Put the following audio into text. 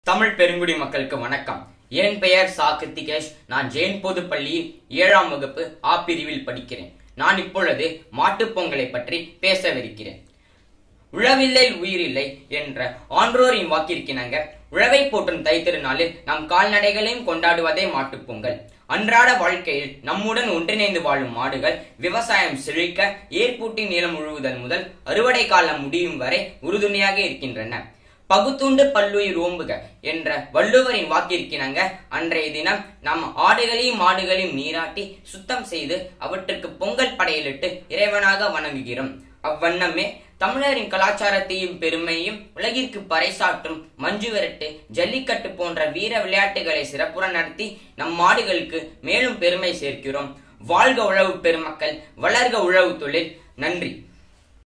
தமிழ் பெருங்குடி மக்களுக்கு வணக்கம் என் பெயர் சா கிருத்திகேஷ் நான் ஜெயின் பொது பள்ளியில் ஏழாம் வகுப்பு ஆ பிரிவில் படிக்கிறேன் நான் இப்பொழுது மாட்டுப் பொங்கலை பற்றி பேசவிருக்கிறேன் உழவில்லை உயிரில்லை என்ற ஆன்றோரின் வாக்கிற்கிணங்க உழவை போற்றும் தைத்திருநாளில் நம் கால்நடைகளையும் கொண்டாடுவதே மாட்டுப் பொங்கல் அன்றாட வாழ்க்கையில் நம்முடன் ஒன்றிணைந்து வாழும் மாடுகள் விவசாயம் செழிக்க ஏற்பூட்டி நிலம் முழுவதன் முதல் அறுவடை காலம் முடியும் வரை உறுதுணையாக இருக்கின்றன பகுத்துண்டு பல்லுயிர் ஓம்புக என்ற வள்ளுவரின் வாக்கிற்கிணங்க அன்றைய தினம் நம் ஆடுகளையும் மாடுகளையும் நீராட்டி சுத்தம் செய்து அவற்றுக்கு பொங்கல் படையலிட்டு இறைவனாக வணங்குகிறோம் அவ்வண்ணமே தமிழரின் கலாச்சாரத்தையும் பெருமையும் உலகிற்கு பறைசாற்றும் மஞ்சு விரட்டு ஜல்லிக்கட்டு போன்ற வீர விளையாட்டுகளை சிறப்புற நடத்தி நம் மாடுகளுக்கு மேலும் பெருமை சேர்க்கிறோம் வாழ்க உழவு பெருமக்கள் வளர்க உழவு தொழில் நன்றி